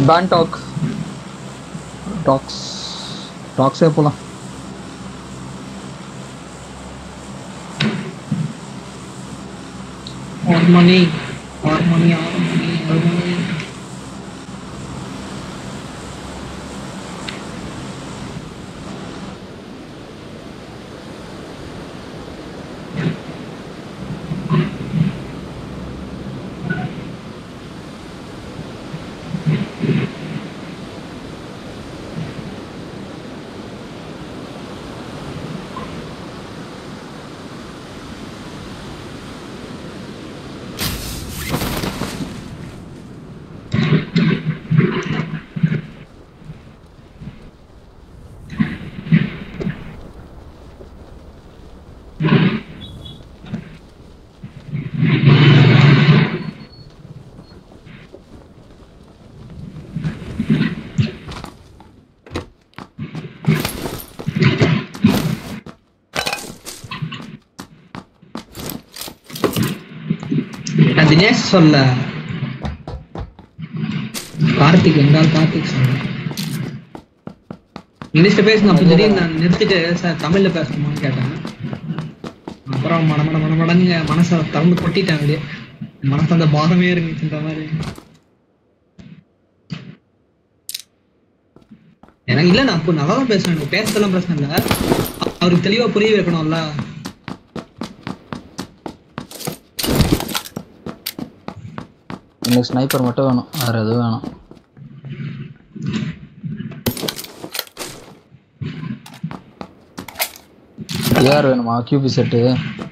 Pan talk tax டாக்ஸே போகலாம் harmony harmony harmony harmony நான் தினேஷ் சொல்ல கார்த்திக் எங்கால் கார்த்திக் சொல்ல இங்கிலீஷ்ல பேசணும் அப்ப திடீர்னு நான் நிறுத்திட்டு சார் தமிழ்ல பேசணுமான்னு கேட்டேன் அப்புறம் மட மட மட மடங்க மனசை திறந்து கொட்டிட்டேன் அப்படியே மனசு அந்த பாரமே இருந்துச்சுன்ற மாதிரி எனக்கு இல்ல நான் அப்போ நல்லா தான் பேசுறேன் எனக்கு பேசுறதெல்லாம் பிரச்சனை இல்ல அவருக்கு தெளிவா புரிய வைக்கணும்ல எனக்கு ஸ்னைப்பர் மட்டும் வேணும் வேறு எதுவும் வேணும் ஏஆர் வேணுமா கியூபி செட்டு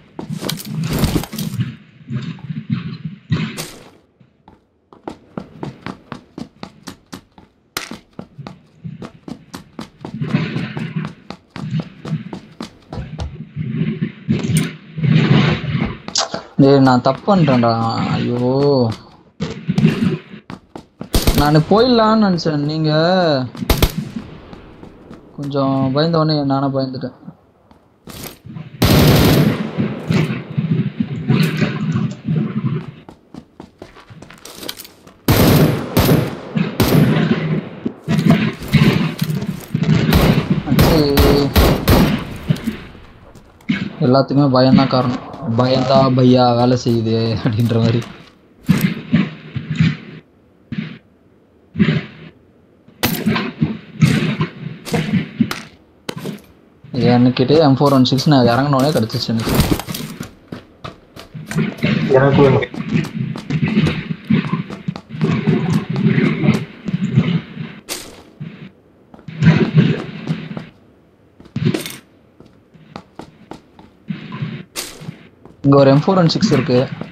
டேய் நான் தப்பு பண்ணிட்டேன்டா ஐயோ நான் போயிடலான்னு நினச்சேன் நீங்கள் கொஞ்சம் பயந்த உடனே நானே பயந்துட்டேன் அச்சு. எல்லாத்துக்குமே பயம்தான் காரணம் பயந்தா பையா வேலை செய்யுது அப்படின்ற மாதிரி என்கிட்ட எம் ஃபோர் ஒன் சிக்ஸ் நான் இறங்கினோடனே கிடச்சிச்சு எனக்கு எனக்கு வேணும் இங்கே ஒரு எம் ஃபோர் ஒன் சிக்ஸ் இருக்கு